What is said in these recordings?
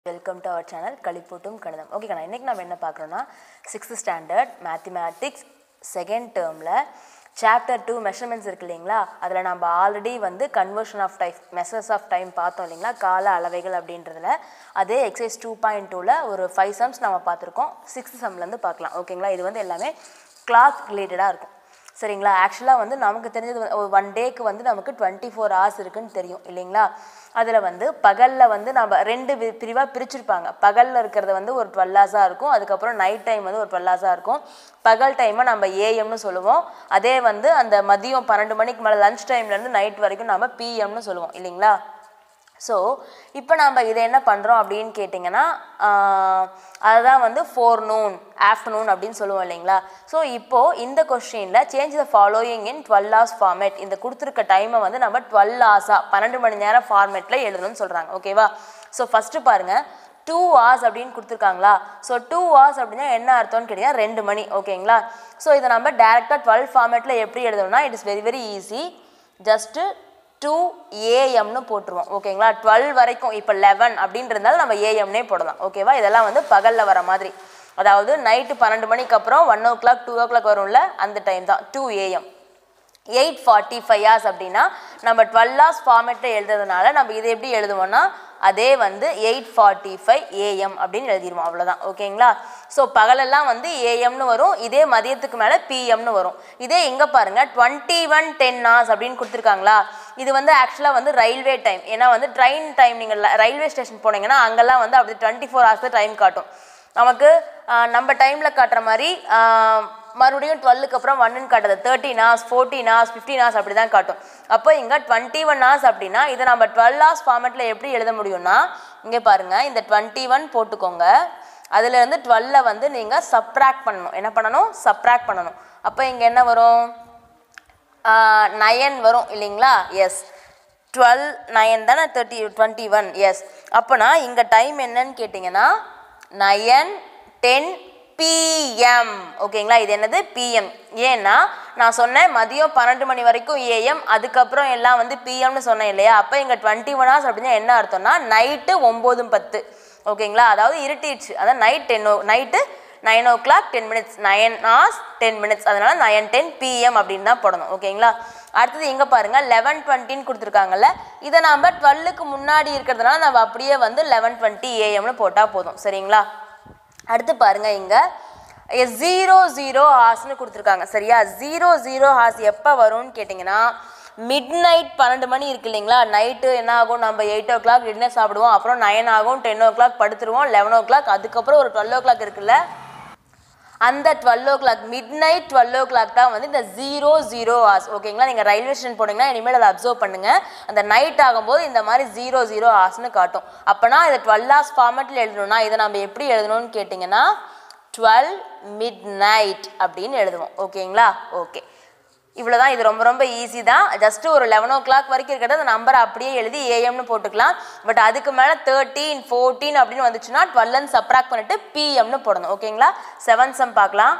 welcome to our channel களிப்பூட்டும் கணிதம் okay கண்ணா இன்றைக்கி நம்ம என்ன பார்க்குறோன்னா சிக்ஸ்த் ஸ்டாண்டர்ட் மேத்தமேட்டிக்ஸ் செகண்ட் டேர்மில் சாப்டர் டூ மெஷர்மெண்ட்ஸ் இருக்கு இல்லைங்களா அதில் நம்ம ஆல்ரெடி வந்து conversion of time measures of time பார்த்தோம் இல்லைங்களா கால அளவைகள் அப்படின்றதுல அதே எக்ஸைஸ் டூ பாயிண்ட் டூவில் ஒரு ஃபைவ் சம்ஸ் நம்ம பார்த்துருக்கோம் சிக்ஸ்த் சம்லேருந்து பார்க்கலாம் ஓகேங்களா இது வந்து எல்லாமே கிளாத் ரிலேட்டடாக இருக்கும் சரிங்களா ஆக்சுவலாக வந்து நமக்கு தெரிஞ்சது ஒன் டேக்கு வந்து நமக்கு டுவெண்ட்டி ஃபோர் ஹவர்ஸ் இருக்குன்னு தெரியும் இல்லைங்களா அதில் வந்து பகலில் வந்து நம்ம ரெண்டு பிரிவாக பிரிச்சிருப்பாங்க பகலில் இருக்கிறது வந்து ஒரு டுவெல் ஹவர்ஸாக இருக்கும் அதுக்கப்புறம் நைட் டைம் வந்து ஒரு டுவெல் ஹவர்ஸாக இருக்கும் பகல் டைமை நம்ம ஏஎம்னு சொல்லுவோம் அதே வந்து அந்த மதியம் பன்னெண்டு மணிக்கு மேலே லஞ்ச் டைம்லேருந்து நைட் வரைக்கும் நம்ம பிஎம்னு சொல்லுவோம் இல்லைங்களா ஸோ இப்போ நம்ம இதை என்ன பண்ணுறோம் அப்படின்னு கேட்டிங்கன்னா அதுதான் வந்து ஃபோர் நூன் ஆஃப்டர்நூன் அப்படின்னு சொல்லுவோம் இல்லைங்களா ஸோ இப்போது இந்த கொஸ்டினில் change the following in twelve hours format இந்த கொடுத்துருக்க டைமை வந்து நம்ம டுவெல் ஹவர்ஸாக பன்னெண்டு மணி நேரம் ஃபார்மேட்டில் எழுதணும்னு சொல்கிறாங்க ஓகேவா ஸோ ஃபஸ்ட்டு பாருங்கள் டூ ஹவர்ஸ் அப்படின்னு கொடுத்துருக்காங்களா ஸோ டூ ஹவர்ஸ் அப்படின்னா என்ன அர்த்தம்னு கேட்டிங்கன்னா ரெண்டு மணி ஓகேங்களா ஸோ இதை நம்ம டேரெக்டாக டுவெல் ஃபார்மேட்டில் எப்படி எழுதணும்னா it is very very easy just two ஏஎம்னு போட்டுருவோம் ஓகேங்களா டுவெல் வரைக்கும் இப்போ லெவன் அப்படின்றதால நம்ம ஏஎம்னே போடலாம் ஓகேவா இதெல்லாம் வந்து பகலில் வர மாதிரி அதாவது நைட்டு பன்னெண்டு மணிக்கு அப்புறம் one o'clock two o'clock வரும்ல அந்த டைம் தான் two AM eight forty five hours அப்படின்னா நம்ம டுவெல் ஹார்ஸ் ஃபார்மேட்டில் எழுதுறதுனால நம்ம இதை எப்படி எழுதுவோம்னா அதே வந்து எயிட் ஃபார்ட்டி ஃபைவ் ஏஎம் அப்படின்னு எழுதிடுவோம் அவ்வளோதான் ஓகேங்களா ஸோ பகலெல்லாம் வந்து ஏஎம்னு வரும் இதே மதியத்துக்கு மேலே பிஎம்னு வரும் இதே எங்கே பாருங்கள் டுவெண்ட்டி ஒன் டென் ஹார்ஸ் அப்படின்னு கொடுத்துருக்காங்களா இது வந்து ஆக்சுவலாக வந்து ரயில்வே டைம் ஏன்னா வந்து ட்ரெயின் டைம் நீங்கள் ரயில்வே ஸ்டேஷன் போனீங்கன்னா அங்கெல்லாம் வந்து அப்படி டுவெண்ட்டி ஃபோர் ஹவர்ஸ் டைம் காட்டும் நமக்கு நம்ம டைமில் காட்டுற மாதிரி மறுபடியும் டுவெல்லுக்கு அப்புறம் ஒன்னுன்னு காட்டுது thirteen hours fourteen hours fifteen hours அப்படி தான் காட்டும் அப்போ இங்கே டுவெண்ட்டி ஒன் ஹார்ஸ் அப்படின்னா இதை நம்ம டுவெல் ஹார்ஸ் ஃபார்மேட்டில் எப்படி எழுத முடியும்னா இங்கே பாருங்கள் இந்த டுவெண்ட்டி ஒன் போட்டுக்கோங்க அதுலேருந்து டுவெல்ல வந்து நீங்கள் சப்ராக்ட் பண்ணணும் என்ன பண்ணணும் சப்ராக்ட் பண்ணணும் அப்போ இங்கே என்ன வரும் நயன் வரும் இல்லைங்களா எஸ் டுவெல் நயன் தானே தேர்ட்டி டுவெண்ட்டி ஒன் எஸ் அப்போனா இங்கே டைம் என்னன்னு கேட்டிங்கன்னா நயன் டென் பிஎம் ஓகேங்களா இது என்னது பிஎம் ஏன்னா நான் சொன்னேன் மதியம் பன்னெண்டு மணி வரைக்கும் ஏஎம் அதுக்கப்புறம் எல்லாம் வந்து பிஎம்னு சொன்னேன் இல்லையா அப்போ இங்கே டுவெண்ட்டி ஒன் ஹவர்ஸ் அப்படின்னா என்ன அர்த்தம்னா நைட்டு ஒம்போதும் பத்து ஓகேங்களா அதாவது இருட்டிடுச்சு அதாவது night ten o night nine o'clock ten minutes nine hours ten minutes அதனால நைன் டென் பிஎம் அப்படின்னு தான் போடணும் ஓகேங்களா அடுத்தது எங்கே பாருங்கள் லெவன் டுவெண்ட்டின்னு கொடுத்துருக்காங்கல்ல இதை நாம் டுவெல்லுக்கு முன்னாடி இருக்கிறதுனால நம்ம அப்படியே வந்து லெவன் டுவெண்ட்டி ஏஎம்னு போட்டால் போதும் சரிங்களா அடுத்து பாருங்க இங்க ஜீரோ ஜீரோ ஹார்ஸ்னு கொடுத்துருக்காங்க சரியா ஜீரோ ஜீரோ ஹார்ஸ் எப்போ வரும்னு கேட்டிங்கன்னா மிட் நைட் பன்னெண்டு மணி இருக்கு இல்லைங்களா நைட்டு என்ன ஆகும் நம்ம எயிட் ஓ கிளாக் டின்னர் சாப்பிடுவோம் அப்புறம் நைன் ஆகும் டென் ஓ கிளாக் படுத்துருவோம் லெவன் ஓ கிளாக் அதுக்கப்புறம் ஒரு டுவெல் ஓ கிளாக் இருக்குல்ல அந்த twelve o'clock midnight twelve o'clock தான் வந்து இந்த ஜீரோ ஜீரோ ஹார்ஸ் ஓகேங்களா நீங்கள் ரயில்வே ஸ்டேஷன் போனீங்கன்னா இனிமேல் அதை அப்சர்வ் பண்ணுங்கள் அந்த நைட் ஆகும்போது இந்த மாதிரி ஜீரோ ஜீரோ ஹார்ஸ்னு காட்டும் அப்போனா இதை டுவெல் ஹார்ஸ் ஃபார்மேட்டில் எழுதணும்னா இதை நம்ம எப்படி எழுதணும்னு கேட்டிங்கன்னா டுவெல் மிட் நைட் அப்படின்னு எழுதுவோம் ஓகேங்களா ஓகே இவ்வளோ தான் இது ரொம்ப ரொம்ப ஈஸி தான் ஜஸ்ட் ஒரு லெவன் ஓ கிளாக் வரைக்கும் இருக்கிறத அந்த நம்பரை அப்படியே எழுதி ஏஎம்னு போட்டுக்கலாம் பட் அதுக்கு மேலே தேர்ட்டீன் ஃபோர்டீன் அப்படின்னு வந்துச்சுன்னா டுவெல்னு சப்ராக்ட் பண்ணிட்டு பிஎம்னு போடணும் ஓகேங்களா செவன் சம் பார்க்கலாம்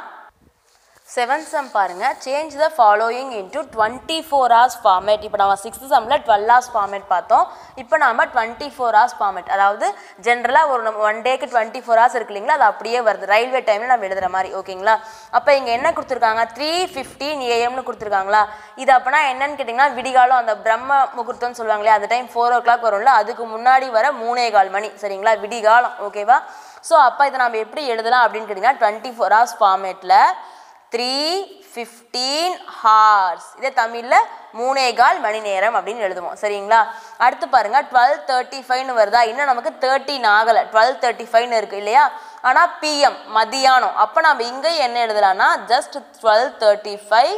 செவன் சம் பாருங்கள் change the following into twenty four hours format இப்போ நம்ம சிக்ஸ்த் சம்மில் டுவெல் ஹவர்ஸ் ஃபார்மேட் பார்த்தோம் இப்போ நம்ம டுவெண்ட்டி ஃபோர் ஹவர்ஸ் ஃபார்மேட் அதாவது ஜென்ரலாக ஒரு நம்ம ஒன் டேக்கு டுவெண்ட்டி ஃபோர் ஹவர்ஸ் இருக்கு இல்லைங்களா அது அப்படியே வருது ரயில்வே டைமில் நம்ம எழுதுகிற மாதிரி ஓகேங்களா அப்போ இங்கே என்ன கொடுத்துருக்காங்க த்ரீ ஃபிஃப்டீன் ஏஎம்னு கொடுத்துருக்காங்களா இது அப்போனா என்னன்னு கேட்டிங்கன்னா விடிகாலம் அந்த பிரம்ம முகூர்த்தம்னு சொல்லுவாங்களே அந்த டைம் ஃபோர் ஓ கிளாக் வரும்ல அதுக்கு முன்னாடி வர மூணே கால் மணி சரிங்களா விடிகாலம் ஓகேவா ஸோ அப்போ இதை நம்ம எப்படி எழுதலாம் அப்படின்னு கேட்டிங்கன்னா டுவெண்ட்டி ஃபோர் ஹவர்ஸ் ஃபார்மேட்டில் த்ரீ ஃபிஃப்டீன் ஹார்ஸ் இதே தமிழில் மூணே கால் மணி நேரம் அப்படின்னு எழுதுவோம் சரிங்களா அடுத்து பாருங்கள் டுவெல் தேர்ட்டி ஃபைவ்னு வருதா இன்னும் நமக்கு தேர்ட்டின் ஆகலை டுவெல் தேர்ட்டி ஃபைவ்னு இருக்குது இல்லையா ஆனால் பிஎம் மதியானம் அப்போ நம்ம இங்கே என்ன எழுதலாம்னா just twelve thirty five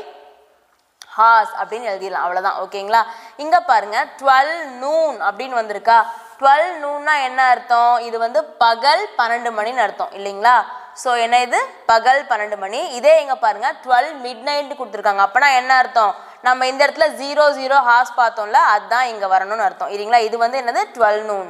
hours அப்படின்னு எழுதிடலாம் அவ்வளோதான் ஓகேங்களா இங்கே பாருங்கள் டுவெல் நூன் அப்படின்னு வந்திருக்கா டுவெல் நூன்னா என்ன அர்த்தம் இது வந்து பகல் பன்னெண்டு மணின்னு அர்த்தம் இல்லைங்களா ஸோ என்ன இது பகல் பன்னெண்டு மணி இதே எங்கே பாருங்கள் டுவெல் மிட் நைட்டு கொடுத்துருக்காங்க அப்போனா என்ன அர்த்தம் நம்ம இந்த இடத்துல ஜீரோ ஜீரோ ஹார்ஸ் பார்த்தோம்ல அதுதான் இங்கே வரணும்னு அர்த்தம் இல்லைங்களா இது வந்து என்னது டுவெல் நூன்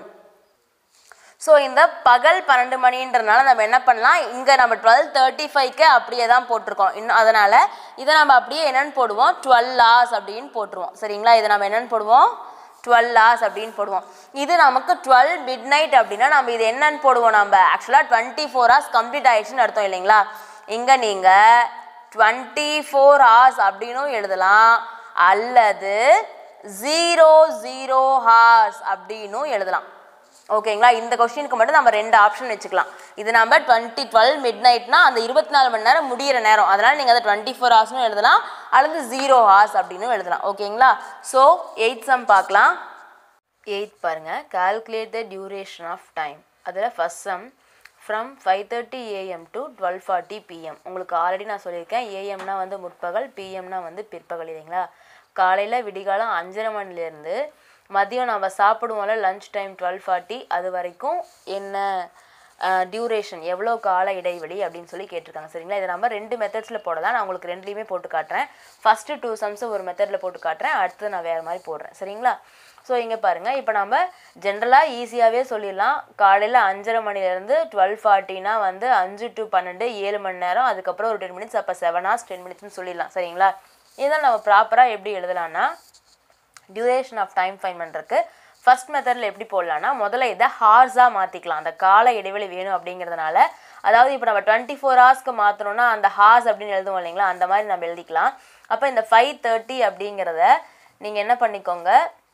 ஸோ இந்த பகல் பன்னெண்டு மணின்றனால நம்ம என்ன பண்ணலாம் இங்கே நம்ம டுவெல் தேர்ட்டி ஃபைவ்க்கு அப்படியே தான் போட்டிருக்கோம் இன்னும் அதனால் இதை நம்ம அப்படியே என்னென்னு போடுவோம் டுவெல் ஹார்ஸ் அப்படின்னு போட்டுருவோம் சரிங்களா இதை நம்ம என்னென்னு போடுவோம் டுவெல் hours அப்படின்னு போடுவோம் இது நமக்கு டுவெல் மிட் நைட் அப்படின்னா நம்ம இது என்னன்னு போடுவோம் நம்ம ஆக்சுவலாக டுவெண்ட்டி ஃபோர் ஹவர்ஸ் கம்ப்ளீட் ஆயிடுச்சுன்னு அர்த்தம் இல்லைங்களா இங்கே நீங்கள் டுவெண்ட்டி ஃபோர் ஹவர்ஸ் அப்படின்னும் எழுதலாம் அல்லது ஜீரோ ஜீரோ ஹார்ஸ் அப்படின்னும் எழுதலாம் ஓகேங்களா இந்த கொஸ்டினுக்கு மட்டும் நம்ம ரெண்டு ஆப்ஷன் வச்சுக்கலாம் இது நம்ம டுவெண்ட்டி டுவெல் மிட் நைட்னா அந்த இருபத்தி நாலு மணி நேரம் முடியிற நேரம் அதனால் நீங்கள் அதை டுவெண்ட்டி ஃபோர் ஹவர்ஸ்னு எழுதலாம் அல்லது ஜீரோ ஹார்ஸ் அப்படின்னு எழுதலாம் ஓகேங்களா ஸோ எயிட் சம் பார்க்கலாம் எயித் பாருங்க calculate the duration of time அதில் first sum from five thirty AM to twelve forty PM உங்களுக்கு ஆல்ரெடி நான் சொல்லியிருக்கேன் ஏஎம்னா வந்து முற்பகல் பிஎம்னா வந்து பிற்பகல் இல்லைங்களா காலையில் விடிகாலம் அஞ்சரை மணிலேருந்து மதியம் நம்ம சாப்பிடுவோம்ல லஞ்ச் டைம் டுவெல் ஃபார்ட்டி அது வரைக்கும் என்ன டியூரேஷன் எவ்வளோ கால இடைவெளி அப்படின்னு சொல்லி கேட்டிருக்காங்க சரிங்களா இதை நம்ம ரெண்டு மெத்தட்ஸில் போடலாம் நான் உங்களுக்கு ரெண்டுலேயுமே போட்டு காட்டுறேன் ஃபஸ்ட்டு டூ சம்ஸை ஒரு மெத்தடில் போட்டு காட்டுறேன் அடுத்து நான் வேறு மாதிரி போடுறேன் சரிங்களா ஸோ இங்கே பாருங்கள் இப்போ நம்ம ஜென்ரலாக ஈஸியாகவே சொல்லிடலாம் காலையில் அஞ்சரை மணிலேருந்து டுவெல் ஃபார்ட்டினா வந்து அஞ்சு டு பன்னெண்டு ஏழு மணி நேரம் அதுக்கப்புறம் ஒரு டென் மினிட்ஸ் அப்போ செவன் ஹவர்ஸ் டென் மினிட்ஸ்னு சொல்லிடலாம் சரிங்களா இதான் நம்ம ப்ராப்பராக எப்படி எழுதலாம்னா டியூரேஷன் ஆஃப் டைம் ஃபைன் பண்ணுறதுக்கு ஃபர்ஸ்ட் மெத்தடில் எப்படி போடலாம்னா முதல்ல இதை ஹார்ஸாக மாற்றிக்கலாம் அந்த கால இடைவெளி வேணும் அப்படிங்கிறதுனால அதாவது இப்போ நம்ம டுவெண்ட்டி ஃபோர் ஹவர்ஸ்க்கு மாற்றணும்னா அந்த ஹார்ஸ் அப்படின்னு எழுதுவோம் இல்லைங்களா அந்த மாதிரி நம்ம எழுதிக்கலாம் அப்போ இந்த ஃபைவ் தேர்ட்டி அப்படிங்கிறத நீங்கள் என்ன பண்ணிக்கோங்க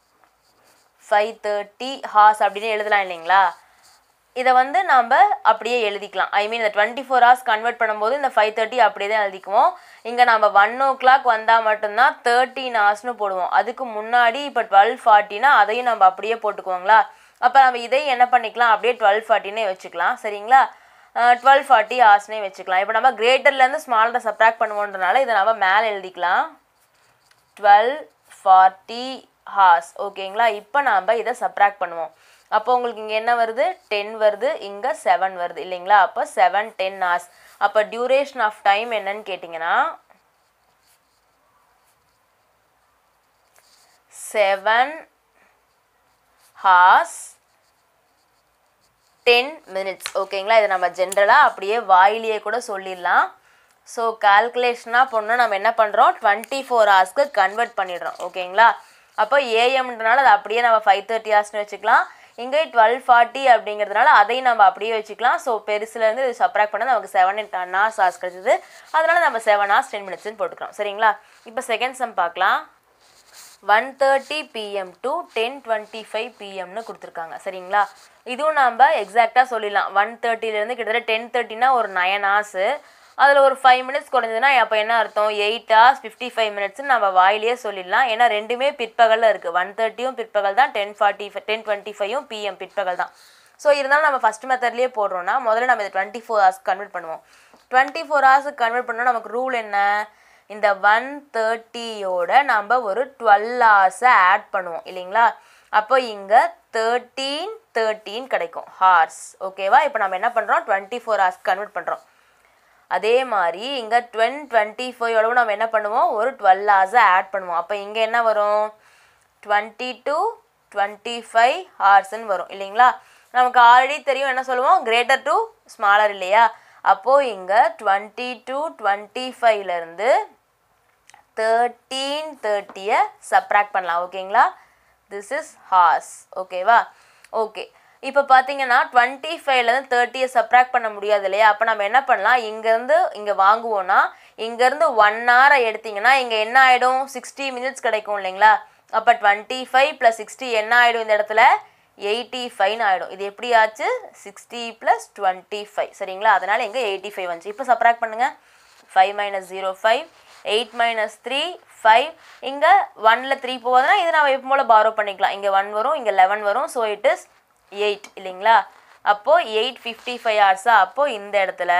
ஃபைவ் தேர்ட்டி ஹார்ஸ் அப்படின்னு எழுதலாம் இல்லைங்களா இதை வந்து நம்ம அப்படியே எழுதிக்கலாம் ஐ மீன் இந்த டுவெண்ட்டி ஃபோர் ஹவர்ஸ் கன்வெர்ட் பண்ணும்போது இந்த ஃபைவ் தேர்ட்டி அப்படியே தான் எழுதிக்குவோம் இங்கே நம்ம ஒன் ஓ கிளாக் வந்தால் மட்டும்தான் தேர்ட்டின் ஹவர்ஸ்னு போடுவோம் அதுக்கு முன்னாடி இப்போ டுவெல் ஃபார்ட்டினா அதையும் நம்ம அப்படியே போட்டுக்குவோங்களா அப்போ நம்ம இதையும் என்ன பண்ணிக்கலாம் அப்படியே டுவெல் ஃபார்ட்டினே வச்சுக்கலாம் சரிங்களா டுவெல் ஃபார்ட்டி ஹவர்ஸ்னே வச்சுக்கலாம் இப்போ நம்ம கிரேட்டர்லேருந்து ஸ்மாலரை சப்ராக்ட் பண்ணுவோன்றனால இதை நம்ம மேலே எழுதிக்கலாம் டுவெல் ஃபார்ட்டி ஹார்ஸ் ஓகேங்களா இப்போ நாம் இதை சப்ராக்ட் பண்ணுவோம் அப்போ உங்களுக்கு இங்கே என்ன வருது டென் வருது இங்கே செவன் வருது இல்லைங்களா அப்போ செவன் டென் ஹார்ஸ் அப்போ டியூரேஷன் ஆஃப் டைம் என்னன்னு கேட்டிங்கன்னா செவன் ஹார்ஸ் டென் மினிட்ஸ் ஓகேங்களா இதை நம்ம ஜென்ரலாக அப்படியே வாயிலேயே கூட சொல்லிடலாம் ஸோ கால்குலேஷனாக பண்ணோம் நம்ம என்ன பண்ணுறோம் டுவெண்ட்டி ஃபோர் ஹவர்ஸ்க்கு கன்வெர்ட் பண்ணிடுறோம் ஓகேங்களா அப்போ ஏஎம்ன்றனால அதை அப்படியே நம்ம ஃபைவ் தேர்ட்டி ஹவர்ஸ்னு வச்சுக்கலாம் இங்கே டுவெல் ஃபார்ட்டி அப்படிங்கிறதுனால அதையும் நம்ம அப்படியே வச்சுக்கலாம் ஸோ பெருசுலேருந்து இது சப்ராக்ட் பண்ணால் நமக்கு seven and ten hours hours கிடச்சிது அதனால நம்ம செவன் ஹவர்ஸ் டென் மினிட்ஸ்னு போட்டுக்கிறோம் சரிங்களா இப்போ செகண்ட் சம் பார்க்கலாம் one thirty PM to ten twenty five பிஎம்னு கொடுத்துருக்காங்க சரிங்களா இதுவும் நம்ம எக்ஸாக்டாக சொல்லிடலாம் ஒன் தேர்ட்டிலேருந்து கிட்டத்தட்ட டென் தேர்ட்டினா ஒரு நயன் ஹார்ஸு அதில் ஒரு ஃபைவ் மினிட்ஸ் குறைஞ்சதுன்னா அப்போ என்ன அர்த்தம் எயிட் ஹவர்ஸ் ஃபிஃப்டி ஃபைவ் மினிட்ஸ்னு நம்ம வாயிலேயே சொல்லிடலாம் ஏன்னா ரெண்டுமே பிற்பகலில் இருக்குது ஒன் தேர்ட்டியும் பிற்பகல் தான் டென் ஃபார்ட்டி டென் டுவெண்ட்டி ஃபைவும் பிஎம் பிற்பகல் தான் ஸோ இருந்தாலும் நம்ம ஃபஸ்ட் மெத்தட்லேயே போடுறோம்னா முதல்ல நம்ம இதை டுவெண்ட்டி ஃபோர் ஹவர்ஸ் கன்வெர்ட் பண்ணுவோம் டுவெண்ட்டி ஃபோர் ஹவர்ஸுக்கு கன்வெர்ட் பண்ணால் நமக்கு ரூல் என்ன இந்த ஒன் தேர்ட்டியோட நம்ம ஒரு டுவெல் ஹவர்ஸை ஆட் பண்ணுவோம் இல்லைங்களா அப்போ இங்கே தேர்ட்டீன் தேர்ட்டீன் கிடைக்கும் ஹார்ஸ் ஓகேவா இப்போ நம்ம என்ன பண்ணுறோம் டுவெண்ட்டி ஃபோர் ஹவர்ஸ் கன்வெர்ட் பண்ணுறோம் அதே மாதிரி இங்கே டுவென் டுவெண்ட்டி ஃபைவோடவும் நம்ம என்ன பண்ணுவோம் ஒரு டுவெல் ஹவர்ஸை ஆட் பண்ணுவோம் அப்போ இங்கே என்ன வரும் டுவெண்ட்டி டூ டுவெண்ட்டி ஃபைவ் ஹார்ஸ்ன்னு வரும் இல்லைங்களா நமக்கு ஆல்ரெடி தெரியும் என்ன சொல்லுவோம் கிரேட்டர் டு ஸ்மாலர் இல்லையா அப்போது இங்கே டுவெண்ட்டி டூ டுவெண்ட்டி ஃபைவ்லேருந்து தேர்ட்டீன் தேர்ட்டியை சப்ராக்ட் பண்ணலாம் ஓகேங்களா திஸ் இஸ் ஹார்ஸ் ஓகேவா ஓகே இப்போ பார்த்தீங்கன்னா டுவெண்ட்டி ஃபைவ்லேருந்து தேர்ட்டியை சப்ராக்ட் பண்ண முடியாது இல்லையா அப்போ நம்ம என்ன பண்ணலாம் இங்கேருந்து இங்கே வாங்குவோன்னா இங்கேருந்து ஒன் ஹவரை எடுத்தீங்கன்னா இங்கே என்ன ஆகிடும் சிக்ஸ்டி மினிட்ஸ் கிடைக்கும் இல்லைங்களா அப்போ டுவெண்ட்டி ஃபைவ் ப்ளஸ் சிக்ஸ்டி என்ன ஆகிடும் இந்த இடத்துல எயிட்டி ஃபைவ்னு ஆகிடும் இது எப்படி ஆச்சு சிக்ஸ்டி ப்ளஸ் டுவெண்ட்டி ஃபைவ் சரிங்களா அதனால் இங்கே எயிட்டி ஃபைவ் வந்துச்சு இப்போ சப்ராக்ட் பண்ணுங்கள் five minus zero five eight minus three five இங்கே ஒனில் த்ரீ போகுதுன்னா இது நம்ம எப்போ போல் பாரோ பண்ணிக்கலாம் இங்கே ஒன் வரும் இங்கே லெவன் வரும் ஸோ இட் இஸ் எயிட் இல்லைங்களா அப்போது எயிட் ஃபிஃப்டி ஃபைவ் ஹவர்ஸா அப்போது இந்த இடத்துல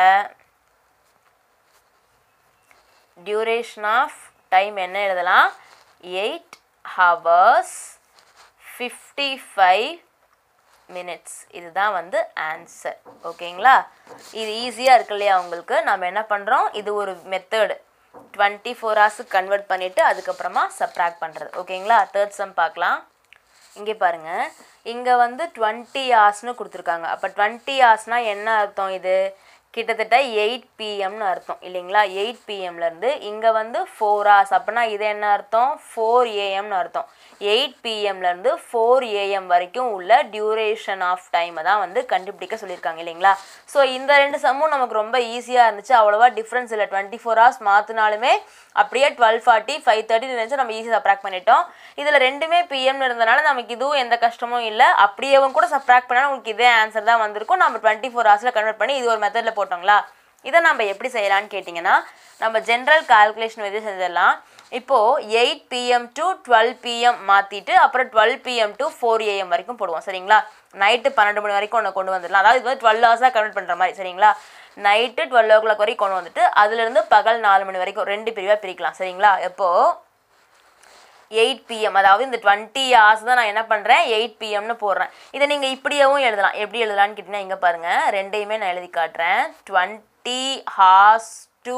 டியூரேஷன் ஆஃப் டைம் என்ன எழுதலாம் eight hours fifty five minutes இதுதான் வந்து ஆன்சர் ஓகேங்களா இது ஈஸியாக இருக்கு இல்லையா உங்களுக்கு நம்ம என்ன பண்ணுறோம் இது ஒரு மெத்தடு டுவெண்ட்டி ஃபோர் ஹவர்ஸுக்கு கன்வெர்ட் பண்ணிவிட்டு அதுக்கப்புறமா சப்ராக்ட் பண்ணுறது ஓகேங்களா தேர்ட் சம் பார்க்கலாம் இங்கே பாருங்கள் இங்கே வந்து டுவெண்ட்டி ஹார்ஸ்னு கொடுத்துருக்காங்க அப்போ டுவெண்ட்டி ஹார்ஸ்னால் என்ன அர்த்தம் இது கிட்டத்தட்ட எயிட் பிஎம்னு அர்த்தம் இல்லைங்களா எயிட் பிஎம்லேருந்து இங்கே வந்து ஃபோர் ஹவர்ஸ் அப்படின்னா இது என்ன அர்த்தம் ஃபோர் ஏஎம்னு அர்த்தம் எயிட் பிஎம்லேருந்து ஃபோர் ஏஎம் வரைக்கும் உள்ள டியூரேஷன் ஆஃப் டைமை தான் வந்து கண்டுபிடிக்க சொல்லியிருக்காங்க இல்லைங்களா ஸோ இந்த ரெண்டு சம்மும் நமக்கு ரொம்ப ஈஸியாக இருந்துச்சு அவ்வளோவா டிஃப்ரென்ஸ் இல்லை டுவெண்ட்டி ஃபோர் ஹவர்ஸ் மாற்றினாலுமே அப்படியே டுவெல் ஃபார்ட்டி ஃபைவ் தேர்ட்டி இருந்துச்சு நம்ம ஈஸியாக சப்ராக்ட் பண்ணிட்டோம் இதில் ரெண்டுமே பிஎம்னு இருந்தனால நமக்கு இதுவும் எந்த கஷ்டமும் இல்லை அப்படியேவும் கூட சப்ராக்ட் பண்ணாலும் உங்களுக்கு இதே ஆன்சர் தான் வந்திருக்கும் நம்ம டுவெண்ட்டி ஃபோர் ஹவர்ஸில் கன்வெர்ட் பண்ணி இது ஒரு மெத்தடில் போட்டோங்களா இதை நம்ம எப்படி செய்யலாம்னு கேட்டிங்கன்னா நம்ம ஜென்ரல் கால்குலேஷன் வச்சு செஞ்சிடலாம் இப்போது eight PM to twelve PM மாற்றிட்டு அப்புறம் twelve PM to four AM வரைக்கும் போடுவோம் சரிங்களா நைட்டு பன்னெண்டு மணி வரைக்கும் ஒன்று கொண்டு வந்துடலாம் அதாவது இது வந்து டுவெல் ஹவர்ஸாக கன்வெர்ட் பண்ணுற மாதிரி சரிங்களா நைட்டு டுவெல் ஓ கிளாக் வரைக்கும் கொண்டு வந்துட்டு அதுலேருந்து பகல் நாலு மணி வரைக்கும் ரெண்டு பிரிவாக பிரிக்கலாம் சரிங்களா எப்போது எயிட் பிஎம் அதாவது இந்த டுவெண்ட்டி ஹார்ஸ் தான் நான் என்ன பண்ணுறேன் எயிட் பிஎம்னு போடுறேன் இதை நீங்கள் இப்படியேவும் எழுதலாம் எப்படி எழுதலாம்னு கேட்டிங்கன்னா இங்கே பாருங்கள் ரெண்டையுமே நான் எழுதி காட்டுறேன் twenty hours to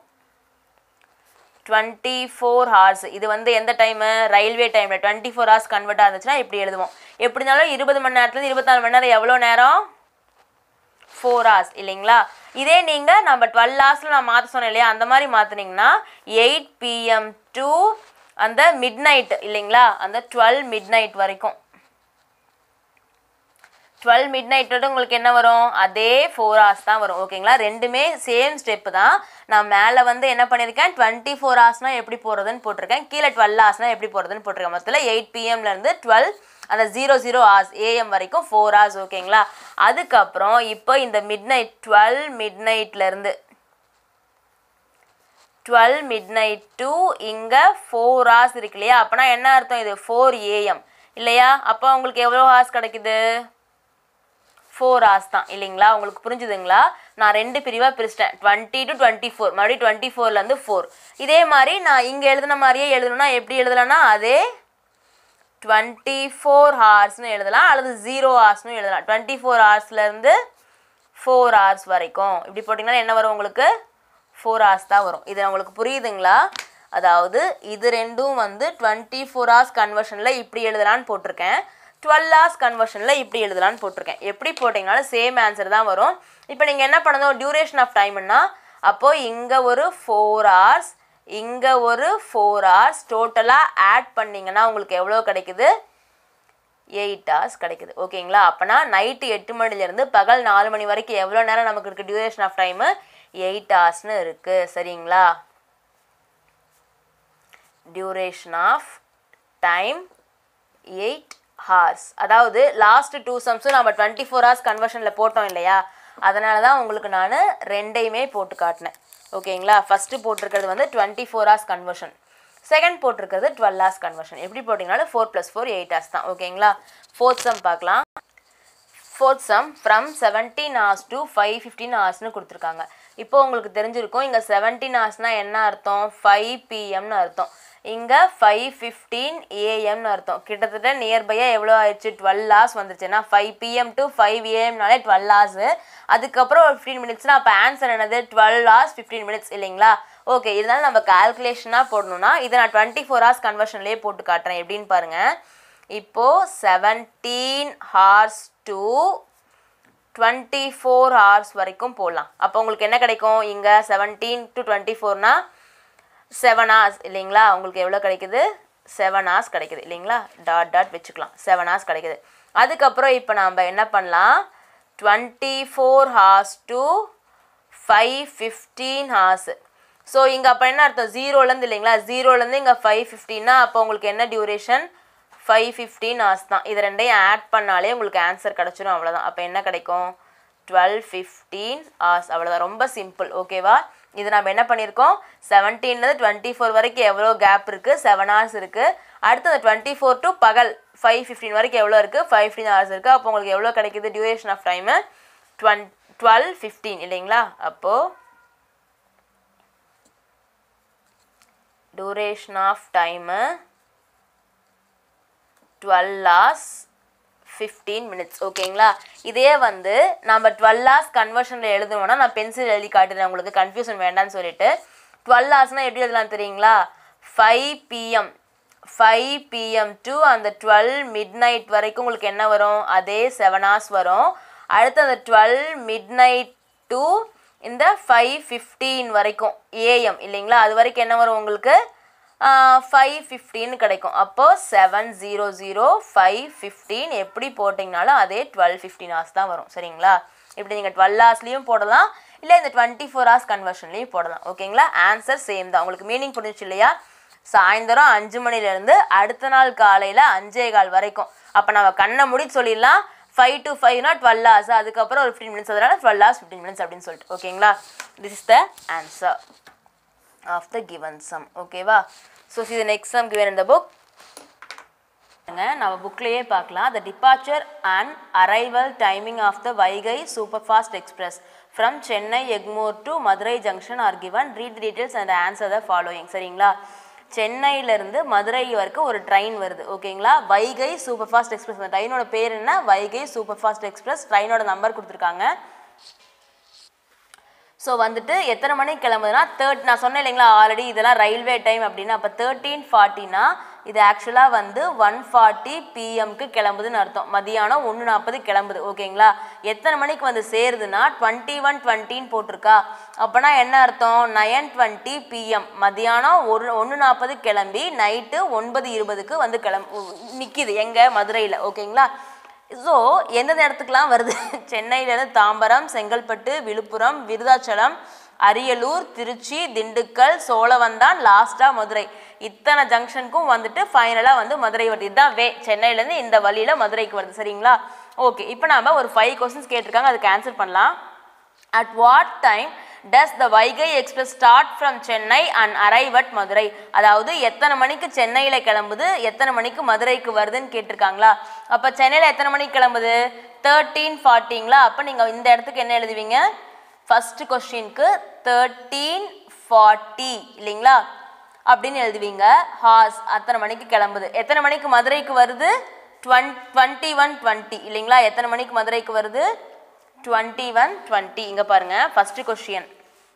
twenty four hours இது வந்து எந்த டைமு ரயில்வே டைமில் டுவெண்ட்டி ஃபோர் ஹார்ஸ் கன்வெர்ட் ஆகுதுச்சுன்னா இப்படி எழுதுவோம் எப்படினாலும் இருபது மணி நேரத்துலேருந்து இருபத்தாறு மணி நேரம் எவ்வளோ நேரம் ஃபோர் ஹார்ஸ் இல்லைங்களா இதே நீங்கள் நம்ம டுவெல் ஹார்ஸில் நான் மாற்ற சொன்னேன் இல்லையா அந்த மாதிரி மாற்றினீங்கன்னா எயிட் பிஎம் டு அந்த மிட் நைட் இல்லைங்களா அந்த டுவெல் மிட் நைட் வரைக்கும் டுவெல் மிட் நைட்டோட உங்களுக்கு என்ன வரும் அதே ஃபோர் ஹவர்ஸ் தான் வரும் ஓகேங்களா ரெண்டுமே சேம் ஸ்டெப்பு தான் நான் மேலே வந்து என்ன பண்ணியிருக்கேன் டுவெண்ட்டி ஃபோர் ஹவர்ஸ்னால் எப்படி போகிறதுன்னு போட்டிருக்கேன் கீழே டுவெல் ஹவர்ஸ்னால் எப்படி போகிறதுன்னு போட்டிருக்கேன் மொத்தத்தில் எயிட் பிஎம்லேருந்து டுவெல் அந்த ஜீரோ ஜீரோ ஹவர்ஸ் ஏஎம் வரைக்கும் ஃபோர் ஹவர்ஸ் ஓகேங்களா அதுக்கப்புறம் இப்போ இந்த மிட் நைட் டுவெல் மிட் நைட்லேருந்து டுவெல் மிட் நைட் டு இங்கே ஃபோர் ஹவர்ஸ் இருக்கு இல்லையா அப்போனா என்ன அர்த்தம் இது ஃபோர் ஏஎம் இல்லையா அப்போ உங்களுக்கு எவ்வளோ ஹவர்ஸ் கிடைக்குது ஃபோர் ஹவர்ஸ் தான் இல்லைங்களா உங்களுக்கு புரிஞ்சுதுங்களா நான் ரெண்டு பிரிவாக பிரிச்சிட்டேன் டுவெண்ட்டி டு டுவெண்ட்டி ஃபோர் மறுபடியும் டுவெண்ட்டி ஃபோர்லேருந்து ஃபோர் இதே மாதிரி நான் இங்கே எழுதின மாதிரியே எழுதணும்னா எப்படி எழுதலாம்னா அதே டுவெண்ட்டி ஃபோர் ஹார்ஸ்னு எழுதலாம் அல்லது ஜீரோ ஹார்ஸ்னு எழுதலாம் டுவெண்ட்டி ஃபோர் ஹார்ஸ்லேருந்து ஃபோர் ஹார்ஸ் வரைக்கும் இப்படி போட்டிங்கன்னா என்ன வரும் உங்களுக்கு ஃபோர் ஹார்ஸ் தான் வரும் இது உங்களுக்கு புரியுதுங்களா அதாவது இது ரெண்டும் வந்து டுவெண்ட்டி ஃபோர் ஹார்ஸ் கன்வர்ஷனில் இப்படி எழுதலான்னு போட்டிருக்கேன் டுவெல் ஹார்ஸ் கன்வர்ஷனில் இப்படி எழுதலான்னு போட்டிருக்கேன் எப்படி போட்டிங்கனாலும் சேம் ஆன்சர் தான் வரும் இப்போ நீங்கள் என்ன பண்ணணும் டியூரேஷன் ஆஃப் டைம்னா அப்போது இங்கே ஒரு ஃபோர் ஹார்ஸ் இங்கே ஒரு ஃபோர் ஹார்ஸ் டோட்டலாக ஆட் பண்ணிங்கன்னா உங்களுக்கு எவ்வளோ கிடைக்குது எயிட் ஹவர்ஸ் கிடைக்குது ஓகேங்களா அப்போனா நைட்டு எட்டு மணிலேருந்து பகல் நாலு மணி வரைக்கும் எவ்வளோ நேரம் நமக்கு இருக்குது டியூரேஷன் ஆஃப் டைமு எயிட் ஹவர்ஸ்னு இருக்குது சரிங்களா duration of time eight hours அதாவது லாஸ்ட் டூ சம்ஸும் நம்ம டுவெண்ட்டி ஃபோர் ஹவர்ஸ் கன்வர்ஷனில் போட்டோம் இல்லையா அதனால தான் உங்களுக்கு நான் ரெண்டையுமே போட்டு காட்டினேன் ஓகேங்களா ஃபஸ்ட்டு போட்டிருக்கிறது வந்து twenty four hours conversion second போட்டிருக்கிறது டுவெல் ஹவர்ஸ் கன்வர்ஷன் எப்படி போட்டிங்கனாலும் four plus four eight hours தான் ஓகேங்களா ஃபோர்த் சம் பார்க்கலாம் fourth sum from seventeen hours to five fifteen ஹவர்ஸ்னு கொடுத்துருக்காங்க இப்போ உங்களுக்கு தெரிஞ்சிருக்கும் இங்கே செவன்டீன் ஹவர்ஸ்னால் என்ன அர்த்தம் ஃபைவ் பிஎம்னு அர்த்தம் இங்கே ஃபைவ் ஃபிஃப்டீன் ஏஎம்னு அர்த்தம் கிட்டத்தட்ட நியர்பையாக எவ்வளோ ஆயிடுச்சு டுவெல் ஹவர்ஸ் வந்துச்சுன்னா ஃபைவ் பிஎம் டு ஃபைவ் ஏஎம்னாலே டுவெல் ஹவர்ஸு அதுக்கப்புறம் ஒரு ஃபிஃப்டீன் மினிட்ஸ்னால் அப்போ ஆன்சர் என்னது டுவெல் ஹவர்ஸ் ஃபிஃப்டீன் மினிட்ஸ் இல்லைங்களா ஓகே இருந்தாலும் நம்ம கால்குலேஷனாக போடணும்னா இதை நான் டுவெண்ட்டி ஃபோர் ஹவர்ஸ் கன்வர்ஷன்லேயே போட்டு காட்டுறேன் எப்படின்னு பாருங்கள் இப்போது seventeen hours to twenty four hours வரைக்கும் போடலாம் அப்போ உங்களுக்கு என்ன கிடைக்கும் இங்கே செவன்டீன் டு டுவெண்ட்டி ஃபோர்னா செவன் ஹவர்ஸ் இல்லைங்களா உங்களுக்கு எவ்வளோ கிடைக்குது செவன் ஹவர்ஸ் கிடைக்குது இல்லைங்களா டாட் டாட் வச்சுக்கலாம் செவன் ஹவர்ஸ் கிடைக்குது அதுக்கப்புறம் இப்போ நாம் என்ன பண்ணலாம் twenty four hours to five fifteen hours so இங்கே அப்போ என்ன அர்த்தம் ஜீரோலேருந்து இல்லைங்களா ஜீரோலேருந்து இங்கே ஃபைவ் ஃபிஃப்டின்னா அப்போ உங்களுக்கு என்ன டியூரேஷன் ஃபைவ் ஃபிஃப்டீன் ஹார்ஸ் தான் இது ரெண்டையும் ஆட் பண்ணாலே உங்களுக்கு ஆன்சர் கிடச்சிரும் அவ்வளோதான் அப்போ என்ன கிடைக்கும் டுவெல் ஃபிஃப்டீன் ஹார்ஸ் அவ்வளோதான் ரொம்ப சிம்பிள் ஓகேவா இது நம்ம என்ன பண்ணியிருக்கோம் செவன்டீன்லேருந்து டுவெண்ட்டி ஃபோர் வரைக்கும் எவ்வளோ கேப் இருக்குது செவன் ஹவர்ஸ் இருக்குது அடுத்து அந்த டுவெண்ட்டி ஃபோர் டு பகல் ஃபைவ் ஃபிஃப்டின் வரைக்கும் எவ்வளோ இருக்குது ஃபைவ் ஃபிஃப்டின் ஹவர்ஸ் இருக்குது அப்போ உங்களுக்கு எவ்வளோ கிடைக்குது டியூரேஷன் ஆஃப் டைமு டுவென் டுவெல் ஃபிஃப்டீன் இல்லைங்களா அப்போது duration of time twelve hours fifteen minutes ஓகேங்களா இதே வந்து நம்ம டுவெல் ஹார்ஸ் கன்வர்ஷனில் எழுதணும்னா நான் பென்சில் எழுதி காட்டுறேன் உங்களுக்கு கன்ஃபியூஷன் வேண்டாம்னு சொல்லிட்டு டுவெல் ஹார்ஸ்னால் எப்படி எழுதலாம் தெரியுங்களா five PM five PM to அந்த டுவெல் மிட் நைட் வரைக்கும் உங்களுக்கு என்ன வரும் அதே செவன் ஹார்ஸ் வரும் அடுத்து அந்த டுவெல் மிட் நைட் டு இந்த ஃபைவ் ஃபிஃப்டீன் வரைக்கும் ஏஎம் இல்லைங்களா அது வரைக்கும் என்ன வரும் உங்களுக்கு ஃபைவ் ஃபிஃப்டின்னு கிடைக்கும் அப்போ seven zero zero five fifteen எப்படி போட்டிங்கனாலும் அதே டுவெல் ஃபிஃப்டின் ஹவர்ஸ் தான் வரும் சரிங்களா இப்படி நீங்கள் டுவெல் ஹவர்ஸ்லேயும் போடலாம் இல்லை இந்த டுவெண்ட்டி ஃபோர் ஹவர்ஸ் கன்வர்ஷன்லேயும் போடலாம் ஓகேங்களா ஆன்சர் சேம் தான் உங்களுக்கு மீனிங் புரிஞ்சிச்சு இல்லையா சாயந்தரம் அஞ்சு மணிலேருந்து அடுத்த நாள் காலையில் அஞ்சே கால் வரைக்கும் அப்போ நம்ம கண்ணை முடி சொல்லிடலாம் ஃபைவ் டு ஃபைவ்னா டுவெல் ஹவர்ஸ் அதுக்கப்புறம் ஒரு ஃபிஃப்டின் மினிட்ஸ் அதனால டுவெல் ஹவர்ஸ் ஃபிஃப்டின் மினிட்ஸ் அப்படின்னு சொல்லிட்டு ஓகேங்களா this is the answer of the given sum ஓகேவா so see the next sum given இந்த புக் நம்ம புக்லேயே பார்க்கலாம் the departure and arrival timing of the Vaigai super fast express from Chennai Egmore to Madurai junction are given read details and answer the following சரிங்களா சென்னையிலேருந்து மதுரை வரைக்கும் ஒரு train வருது ஓகேங்களா வைகை சூப்பர் ஃபாஸ்ட் எக்ஸ்பிரஸ் அந்த ட்ரெயினோட பேர் என்ன வைகை சூப்பர் ஃபாஸ்ட் எக்ஸ்பிரஸ் ட்ரெயினோட நம்பர் கொடுத்துருக்காங்க ஸோ வந்துட்டு எத்தனை மணிக்கு கிளம்புதுன்னா தேர்ட் நான் சொன்னேன் இல்லைங்களா ஆல்ரெடி இதெல்லாம் ரயில்வே டைம் அப்படின்னா அப்போ தேர்ட்டீன் ஃபார்ட்டினா இது ஆக்சுவலாக வந்து ஒன் ஃபார்ட்டி பிஎம்க்கு கிளம்புதுன்னு அர்த்தம் மதியானம் ஒன்று நாற்பது கிளம்புது ஓகேங்களா எத்தனை மணிக்கு வந்து சேருதுன்னா டுவெண்ட்டி ஒன் டுவெண்ட்டின்னு போட்டிருக்கா அப்போனா என்ன அர்த்தம் நயன் டுவெண்ட்டி பிஎம் மதியானம் ஒரு ஒன்று நாற்பது கிளம்பி நைட்டு ஒன்பது இருபதுக்கு வந்து கிளம்பு நிற்கிது எங்கே மதுரையில் ஓகேங்களா ஸோ எந்தெந்த இடத்துக்குலாம் வருது சென்னையிலேருந்து தாம்பரம் செங்கல்பட்டு விழுப்புரம் விருதாச்சலம் அரியலூர் திருச்சி திண்டுக்கல் சோழவந்தான் லாஸ்ட்டாக மதுரை இத்தனை ஜங்ஷனுக்கும் வந்துட்டு ஃபைனலாக வந்து மதுரை வருது இதுதான் வே சென்னையிலேருந்து இந்த வழியில் மதுரைக்கு வருது சரிங்களா ஓகே இப்போ நாம ஒரு ஃபைவ் கொஸ்டின்ஸ் கேட்டிருக்காங்க அதுக்கு ஆன்சர் பண்ணலாம் at what time does the Vaigai express start from Chennai and arrive at Madurai அதாவது எத்தனை மணிக்கு சென்னையில் கிளம்புது எத்தனை மணிக்கு மதுரைக்கு வருதுன்னு கேட்டிருக்காங்களா அப்போ சென்னையில் எத்தனை மணிக்கு கிளம்புது தேர்ட்டீன் ஃபார்ட்டிங்களா அப்போ நீங்கள் இந்த இடத்துக்கு என்ன எழுதுவீங்க ஃபர்ஸ்ட் கொஸ்டினுக்கு தேர்ட்டீன் ஃபார்ட்டி இல்லைங்களா அப்படின்னு எழுதுவீங்க ஹார்ஸ் அத்தனை மணிக்கு கிளம்புது எத்தனை மணிக்கு மதுரைக்கு வருது டுவென் டுவெண்ட்டி ஒன் டுவெண்ட்டி இல்லைங்களா எத்தனை மணிக்கு மதுரைக்கு வருது டுவெண்ட்டி ஒன் டுவெண்ட்டி இங்கே பாருங்கள் ஃபஸ்ட்டு கொஷின்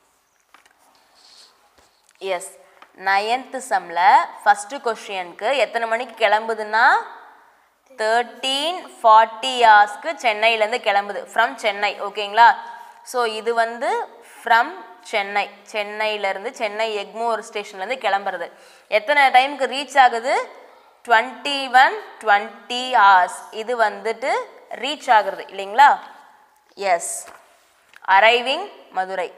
எஸ் நைன்த்து சம்மில் ஃபஸ்ட்டு கொஷினுக்கு எத்தனை மணிக்கு கிளம்புதுன்னா தேர்ட்டீன் ஃபார்ட்டி ஹார்ஸ்க்கு சென்னையிலேருந்து கிளம்புது ஃப்ரம் சென்னை ஓகேங்களா ஸோ இது வந்து ஃப்ரம் சென்னை சென்னையிலேருந்து சென்னை எக்மோர் ஸ்டேஷன்லேருந்து கிளம்புறது எத்தனை டைமுக்கு ரீச் ஆகுது டுவெண்ட்டி ஒன் டுவெண்ட்டி ஹார்ஸ் இது வந்துட்டு ரீச் ஆகுறது இல்லைங்களா yes arriving Madurai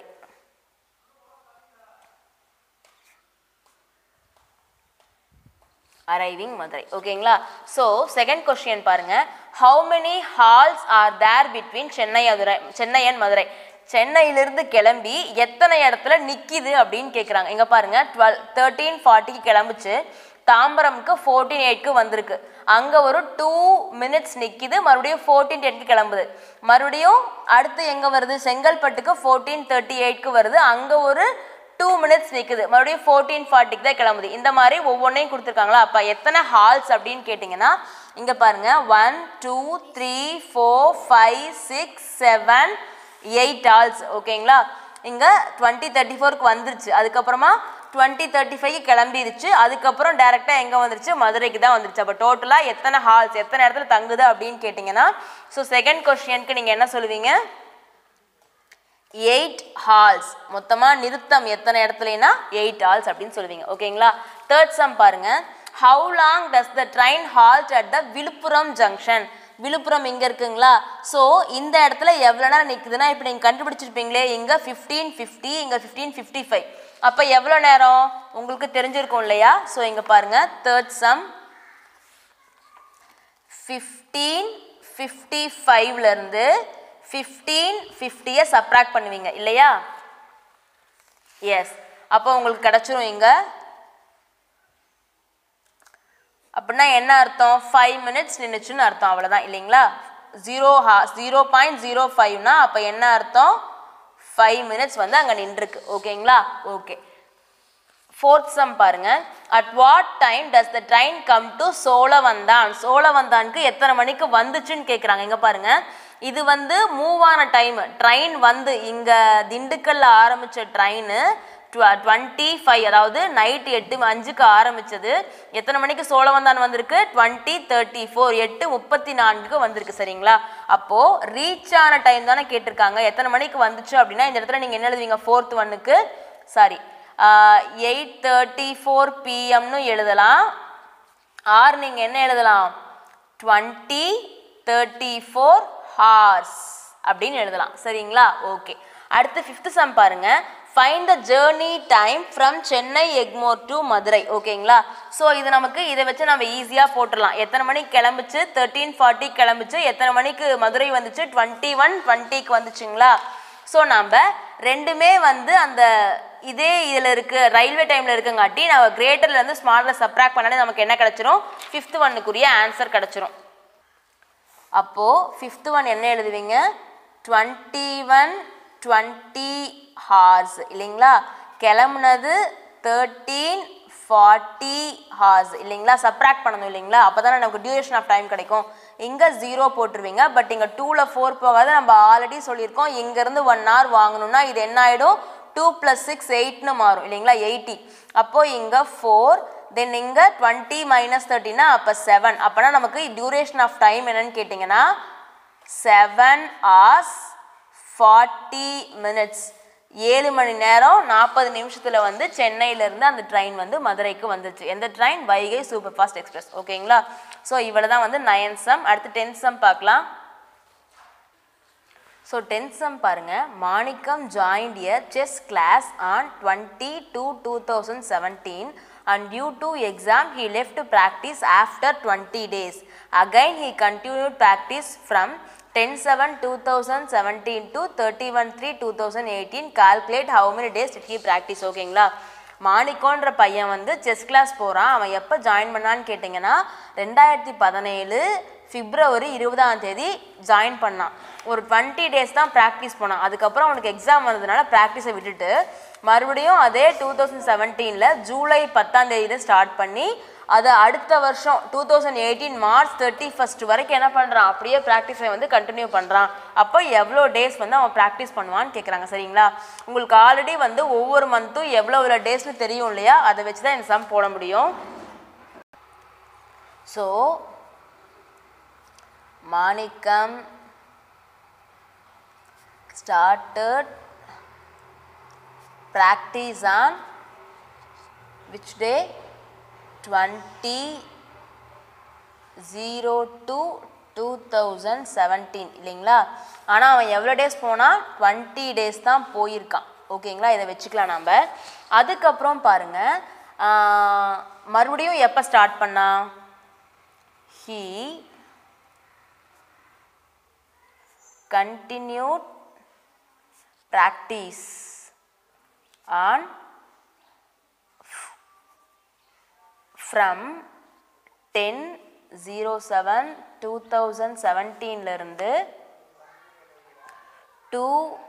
arriving Madurai ஓகேங்களா ஸோ செகண்ட் கொஸ்டின் பாருங்க how many halts are there between Chennai Madurai Chennai and Madurai சென்னையிலிருந்து கிளம்பி எத்தனை இடத்துல நிற்கிது அப்படின்னு கேட்குறாங்க இங்கே பாருங்க டுவெல் தேர்ட்டீன் ஃபார்ட்டிக்கு கிளம்புச்சு தாம்பரம்க்கு ஃபோர்டீன் எயிட்க்கு வந்திருக்கு அங்கே ஒரு டூ மினிட்ஸ் நிற்கிது மறுபடியும் ஃபோர்டீன் எயிட்க்கு கிளம்புது மறுபடியும் அடுத்து எங்கே வருது செங்கல்பட்டுக்கு ஃபோர்டீன் தேர்ட்டி எயிட்க்கு வருது அங்கே ஒரு டூ மினிட்ஸ் நிற்குது மறுபடியும் ஃபோர்டீன் ஃபார்ட்டிக்கு தான் கிளம்புது இந்த மாதிரி ஒவ்வொன்றையும் கொடுத்துருக்காங்களா அப்போ எத்தனை ஹால்ஸ் அப்படின்னு கேட்டிங்கன்னா இங்கே பாருங்கள் one two three four five six seven eight halts ஓகேங்களா இங்கே டுவெண்ட்டி தேர்ட்டி ஃபோருக்கு வந்துருச்சு அதுக்கப்புறமா டுவெண்ட்டி தேர்ட்டி ஃபைவ் கிளம்பிருச்சு அதுக்கப்புறம் டேரெக்டாக எங்கே வந்துருச்சு மதுரைக்கு தான் வந்துருச்சு அப்போ டோட்டலாக எத்தனை ஹால்ஸ் எத்தனை இடத்துல தங்குது அப்படின்னு கேட்டிங்கன்னா ஸோ செகண்ட் கொஸ்டினுக்கு நீங்கள் என்ன சொல்லுவீங்க எயிட் ஹால்ஸ் மொத்தமாக நிறுத்தம் எத்தனை இடத்துலனா எயிட் ஹால்ஸ் அப்படின்னு சொல்லுவீங்க ஓகேங்களா தேர்ட் சம் பாருங்க how long does the train halt at the Villupuram junction Villupuram இங்கே இருக்குங்களா ஸோ இந்த இடத்துல எவ்வளோ நேரம் நிற்குதுன்னா இப்போ நீங்கள் கண்டுபிடிச்சிருப்பீங்களே இங்கே ஃபிஃப்டீன் ஃபிஃப்டி இங்கே ஃபிஃப்டீன் ஃபிஃப்டி ஃபைவ் அப்போ எவ்வளோ நேரம் உங்களுக்கு தெரிஞ்சிருக்கும் இல்லையா ஸோ இங்கே பாருங்கள் தேர்ட் சம் ஃபிஃப்டீன் ஃபிஃப்டி ஃபைவ்லேருந்து ஃபிஃப்டீன் ஃபிஃப்டியை சப்ராக்ட் பண்ணுவீங்க இல்லையா எஸ் அப்போ உங்களுக்கு கிடச்சிரும் இங்கே அப்படின்னா என்ன அர்த்தம் ஃபைவ் மினிட்ஸ் நின்றுச்சுன்னு அர்த்தம் அவ்வளோதான் இல்லைங்களா ஜீரோ ஹா ஜீரோ பாயிண்ட் ஜீரோ ஃபைவ்னா அப்போ என்ன அர்த்தம் ஃபைவ் மினிட்ஸ் வந்து அங்கே நின்றுருக்கு ஓகேங்களா ஓகே ஃபோர்த் சம் பாருங்க at what time does the train come to Cholavandan சோழவந்தானுக்கு எத்தனை மணிக்கு வந்துச்சுன்னு கேட்குறாங்க இங்கே பாருங்க இது வந்து மூவ் ஆன டைம் ட்ரெயின் வந்து இங்கே திண்டுக்கல்ல ஆரம்பித்த ட்ரெயின் டுவெண்ட்டி ஃபைவ் அதாவது நைட் எட்டு அஞ்சுக்கு ஆரம்பிச்சது எத்தனை மணிக்கு சோழவந்தான் வந்திருக்கு டுவெண்ட்டி தேர்ட்டி ஃபோர் எட்டு முப்பத்தி நான்குக்கு வந்திருக்கு சரிங்களா அப்போ ரீச் ஆன டைம் தானே கேட்டிருக்காங்க எத்தனை மணிக்கு வந்துச்சு அப்படின்னா இந்த இடத்துல நீங்க என்ன எழுதுவீங்க ஃபோர்த் ஒன்னுக்கு சாரி எயிட் தேர்ட்டி ஃபோர் பிஎம்னு எழுதலாம் ஆர் நீங்கள் என்ன எழுதலாம் டுவெண்ட்டி தேர்ட்டி ஃபோர் ஹார்ஸ் அப்படின்னு எழுதலாம் சரிங்களா ஓகே அடுத்து ஃபிஃப்த் சம் பாருங்க find the journey time from Chennai Egmore to Madurai ஓகேங்களா ஸோ இது நமக்கு இதை வச்சு நம்ம ஈஸியாக போட்டுடலாம் எத்தனை மணிக்கு கிளம்புச்சு தேர்ட்டீன் ஃபார்ட்டி கிளம்புச்சு எத்தனை மணிக்கு மதுரை வந்துச்சு டுவெண்ட்டி ஒன் டுவெண்ட்டிக்கு வந்துச்சுங்களா ஸோ நம்ம ரெண்டுமே வந்து அந்த இதே இதில் இருக்கு ரயில்வே டைமில் இருக்குங்காட்டி நம்ம கிரேட்டர்லேருந்து ஸ்மாலில் சப்ராக்ட் பண்ணாலே நமக்கு என்ன கிடச்சிரும் ஃபிஃப்த் ஒன்னுக்குரிய ஆன்சர் கிடச்சிரும் அப்போது ஃபிஃப்த் ஒன் என்ன எழுதுவீங்க டுவெண்ட்டி ஒன் டுவெண்ட்டி ஹார்ஸ் இல்லைங்களா கிளம்புனது தேர்ட்டீன் ஃபார்ட்டி ஹார்ஸ் இல்லைங்களா சப்ராக்ட் பண்ணணும் இல்லைங்களா அப்போ தானே நமக்கு டியூரேஷன் ஆஃப் டைம் கிடைக்கும் இங்கே ஜீரோ போட்டுருவீங்க பட் இங்கே டூவில் ஃபோர் போகாத நம்ம ஆல்ரெடி சொல்லியிருக்கோம் இங்கேருந்து ஒன் hour வாங்கணும்னா இது என்ன ஆகிடும் டூ ப்ளஸ் சிக்ஸ் எயிட்னு மாறும் இல்லைங்களா எயிட்டி அப்போது இங்கே ஃபோர் தென் இங்கே டுவெண்ட்டி மைனஸ் தேர்ட்டினா அப்போ செவன் அப்போனா நமக்கு டியூரேஷன் ஆஃப் டைம் என்னன்னு கேட்டிங்கன்னா செவன் hours ஃபார்ட்டி மினிட்ஸ் ஏழு மணி நேரம் நாற்பது நிமிஷத்தில் வந்து சென்னையிலேருந்து அந்த ட்ரெயின் வந்து மதுரைக்கு வந்துச்சு எந்த train Vaigai super fast express ஓகேங்களா ஸோ இவ்வளோ தான் வந்து நயன் சம் அடுத்து டென்த் சம் பார்க்கலாம் ஸோ டென்த் சம் பாருங்க Manickam joined a chess class on twenty two two thousand seventeen and due to exam he left practice after twenty days again he continued practice from ten seven two thousand seventeen to thirty one three two thousand eighteen calculate how many days he practice ஓகேங்களா மாணிக்கோன்ற பையன் வந்து chess class போகிறான் அவன் எப்போ join பண்ணான்னு கேட்டிங்கன்னா ரெண்டாயிரத்தி பதினேழு பிப்ரவரி இருபதாம் தேதி ஜாயின் பண்ணான் ஒரு டுவெண்ட்டி டேஸ் தான் ப்ராக்டிஸ் பண்ணான் அதுக்கப்புறம் அவனுக்கு எக்ஸாம் வந்ததுனால ப்ராக்டிஸை விட்டுட்டு மறுபடியும் அதே டூ தௌசண்ட் செவன்டீனில் ஜூலை பத்தாம் தேதியில ஸ்டார்ட் பண்ணி அதை அடுத்த வருஷம் two thousand eighteen March thirty first வரைக்கும் என்ன பண்ணுறான் அப்படியே ப்ராக்டிஸை வந்து கண்டினியூ பண்ணுறான் அப்போ எவ்வளோ டேஸ் வந்து அவன் ப்ராக்டிஸ் பண்ணுவான்னு கேட்குறாங்க சரிங்களா உங்களுக்கு ஆல்ரெடி வந்து ஒவ்வொரு மந்த்தும் எவ்வளோ எவ்வளோ டேஸ்னு தெரியும் இல்லையா அதை வச்சு தான் இந்த சம் போட முடியும் so Manickam started practice on which day 20 0 to 2017 இல்லைங்களா ஆனால் அவன் எவ்வளோ டேஸ் போனால் டுவெண்ட்டி டேஸ் தான் போயிருக்கான் ஓகேங்களா இதை வச்சுக்கலாம் நம்ம அதுக்கப்புறம் பாருங்கள் மறுபடியும் எப்போ ஸ்டார்ட் பண்ணா he continued practice on f- from 10 07 2017 ல இருந்து to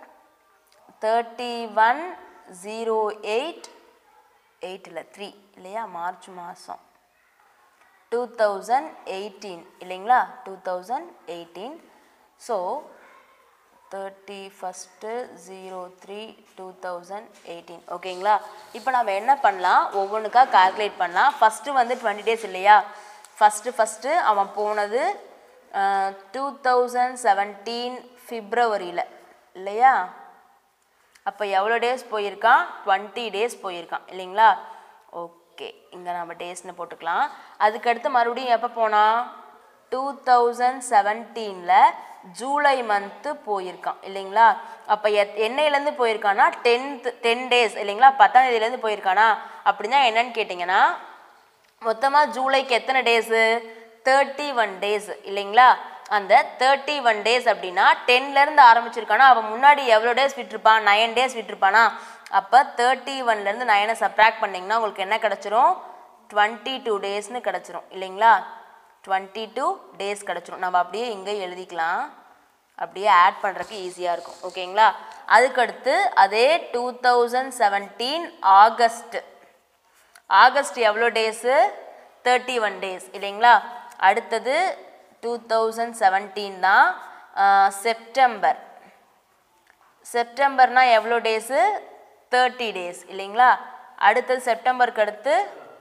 31 08 8 இல்லை த்ரீ இல்லையா மார்ச் மாதம் டூ தௌசண்ட் எயிட்டீன் இல்லைங்களா two thousand eighteen so thirty first zero three two thousand eighteen ஓகேங்களா இப்போ நம்ம என்ன பண்ணலாம் ஒவ்வொன்றுக்கா கால்குலேட் பண்ணலாம் ஃபஸ்ட்டு வந்து டுவெண்ட்டி டேஸ் இல்லையா ஃபஸ்ட்டு ஃபஸ்ட்டு அவன் போனது டூ தௌசண்ட் செவன்டீன் ஃபிப்ரவரியில் இல்லையா அப்போ எவ்வளோ டேஸ் போயிருக்கான் டுவெண்ட்டி டேஸ் போயிருக்கான் இல்லைங்களா ஓகே இங்கே நம்ம டேஸ்னு போட்டுக்கலாம் அதுக்கடுத்து மறுபடியும் எப்போ போனான் டூ தௌசண்ட் செவன்டீனில் ஜூலை மந்த்து போயிருக்கான் இல்லைங்களா அப்போ எத் என்னையிலேருந்து போயிருக்கானா டென்த் டென் டேஸ் இல்லைங்களா பத்தாம் தேதியிலேருந்து போயிருக்கானா அப்படின்னா என்னன்னு கேட்டிங்கன்னா மொத்தமாக ஜூலைக்கு எத்தனை டேஸு தேர்ட்டி ஒன் டேஸ் இல்லைங்களா அந்த தேர்ட்டி ஒன் டேஸ் அப்படின்னா டென்லேருந்து ஆரம்பிச்சிருக்கானா அவன் முன்னாடி எவ்வளோ டேஸ் விட்டுருப்பான் நைன் டேஸ் விட்டுருப்பானா அப்போ தேர்ட்டி ஒன்லேருந்து நைனை சப்ராக்ட் பண்ணிங்கன்னா உங்களுக்கு என்ன கிடச்சிரும் டுவெண்ட்டி டூ டேஸ்னு கிடச்சிரும் இல்லைங்களா டுவெண்ட்டி டூ டேஸ் கிடச்சிரும் நம்ம அப்படியே இங்கே எழுதிக்கலாம் அப்படியே ஆட் பண்ணுறதுக்கு ஈஸியாக இருக்கும் ஓகேங்களா அதுக்கடுத்து அதே two thousand seventeen August August எவ்வளோ டேஸு தேர்ட்டி ஒன் டேஸ் இல்லைங்களா அடுத்தது டூ தௌசண்ட் செவன்டீன் தான் செப்டம்பர் செப்டம்பர்னா எவ்வளோ டேஸு தேர்ட்டி டேஸ் இல்லைங்களா அடுத்தது செப்டம்பருக்கு அடுத்து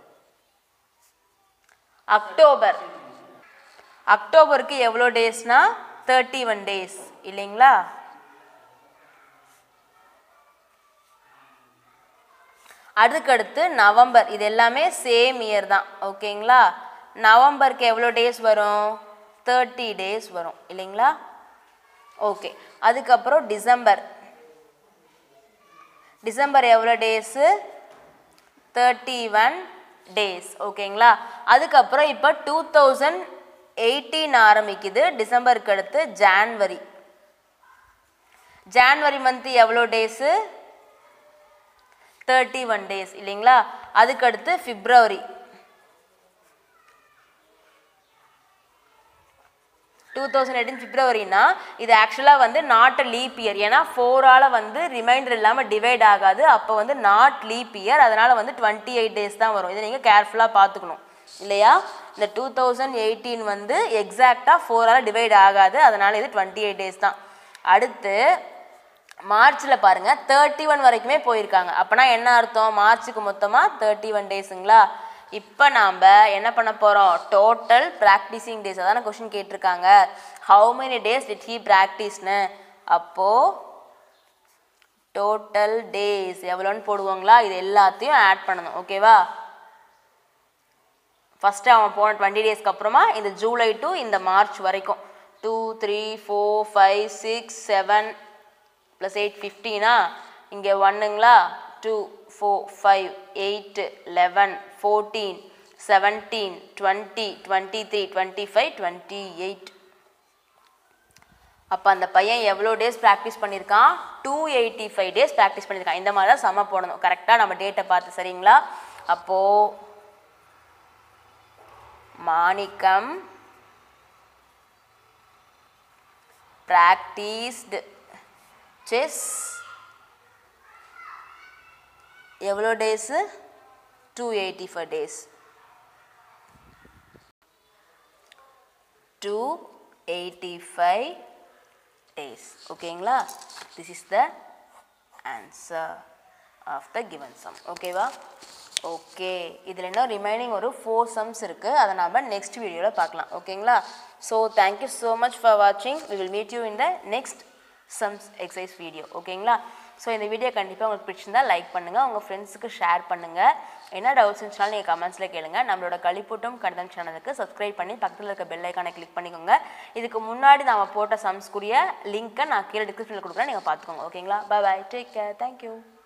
அக்டோபர் அக்டோபருக்கு எவ்வளோ டேஸ்னா தேர்ட்டி ஒன் டேஸ் இல்லைங்களா அதுக்கடுத்து நவம்பர் இது எல்லாமே சேம் இயர் தான் ஓகேங்களா நவம்பருக்கு எவ்வளோ டேஸ் வரும் தேர்ட்டி டேஸ் வரும் இல்லைங்களா ஓகே அதுக்கப்புறம் டிசம்பர் டிசம்பர் எவ்வளோ டேஸு தேர்ட்டி ஒன் டேஸ் ஓகேங்களா அதுக்கப்புறம் இப்போ டூ தௌசண்ட் எயிட்டீன் ஆரம்பிக்குது டிசம்பருக்கு அடுத்து ஜான்வரி ஜான்வரி மந்த் எவ்வளோ டேஸு தேர்ட்டி ஒன் டேஸ் இல்லைங்களா அதுக்கடுத்து பிப்ரவரி டூ தௌசண்ட் எயிட்டீன் பிப்ரவரினா இது ஆக்சுவலாக வந்து நாட் அ லீப் இயர் ஏன்னா ஃபோரால் வந்து ரிமைண்டர் இல்லாமல் டிவைட் ஆகாது அப்போ வந்து நாட் லீப் இயர் அதனால் வந்து டுவெண்ட்டி எயிட் டேஸ் தான் வரும் இதை நீங்கள் கேர்ஃபுல்லாக பார்த்துக்கணும் இல்லையா இந்த டூ தௌசண்ட் எயிட்டீன் வந்து எக்ஸாக்டாக ஃபோரால் டிவைட் ஆகாது அதனால் இது டுவெண்ட்டி எயிட் டேஸ் தான் அடுத்து மார்ச்சில் பாருங்கள் தேர்ட்டி ஒன் வரைக்குமே போயிருக்காங்க அப்போனா என்ன அர்த்தம் மார்ச்சுக்கு மொத்தமாக தேர்ட்டி ஒன் டேஸுங்களா இப்போ நாம் என்ன பண்ண போகிறோம் டோட்டல் ப்ராக்டிஸிங் டேஸ் அதான கொஷின் கேட்டிருக்காங்க how many days did he ப்ராக்டிஸ்னு அப்போது டோட்டல் டேஸ் எவ்வளோன்னு போடுவாங்களா இது எல்லாத்தையும் ஆட் பண்ணணும் ஓகேவா ஃபஸ்ட்டு அவன் போன டுவெண்ட்டி டேஸ்க்கு அப்புறமா இந்த ஜூலை டு இந்த மார்ச் வரைக்கும் two three four five six seven plus eight ஃபிஃப்டீனா இங்கே ஒன்றுங்களா two four five eight eleven fourteen seventeen twenty twenty three twenty five twenty eight அப்போ அந்த பையன் எவ்வளோ டேஸ் ப்ராக்டிஸ் பண்ணியிருக்கான் two eighty five days practice பண்ணியிருக்கான் இந்த மாதிரி தான் செம போடணும் கரெக்டாக நம்ம டேட்டை பார்த்து சரிங்களா அப்போது மாணிக்கம் practiced செஸ் எவ்வளோ days two eighty five days two eighty five days ஓகேங்களா this is the answer of the given sum ஓகேவா ஓகே இதில் இன்னும் ரிமைனிங் ஒரு ஃபோர் சம்ஸ் இருக்குது அதை நாம் நெக்ஸ்ட் வீடியோவில் பார்க்கலாம் ஓகேங்களா so thank you so much for வாட்சிங் we will meet you in the next sums exercise video ஓகேங்களா ஸோ இந்த வீடியோ கண்டிப்பாக உங்களுக்கு பிடிச்சிருந்தா லைக் பண்ணுங்கள் உங்கள் ஃப்ரெண்ட்ஸுக்கு ஷேர் பண்ணுங்கள் என்ன டவுட்ஸ் இருந்துச்சாலும் நீங்கள் கமெண்ட்ஸில் கேளுங்க நம்மளோட கழிப்பூட்டம் கணிதம் சேனலுக்கு சப்ஸ்கிரைப் பண்ணி பக்கத்தில் இருக்க பெல் ஐக்கானை கிளிக் பண்ணிக்கோங்க இதுக்கு முன்னாடி நாம் போட்ட சம்ஸ்க்குரிய லிங்க்கை நான் கீழே டிஸ்கிரிப்ஷனில் கொடுக்குறேன் நீங்கள் பார்த்துக்கோங்க ஓகேங்களா bye bye take care thank you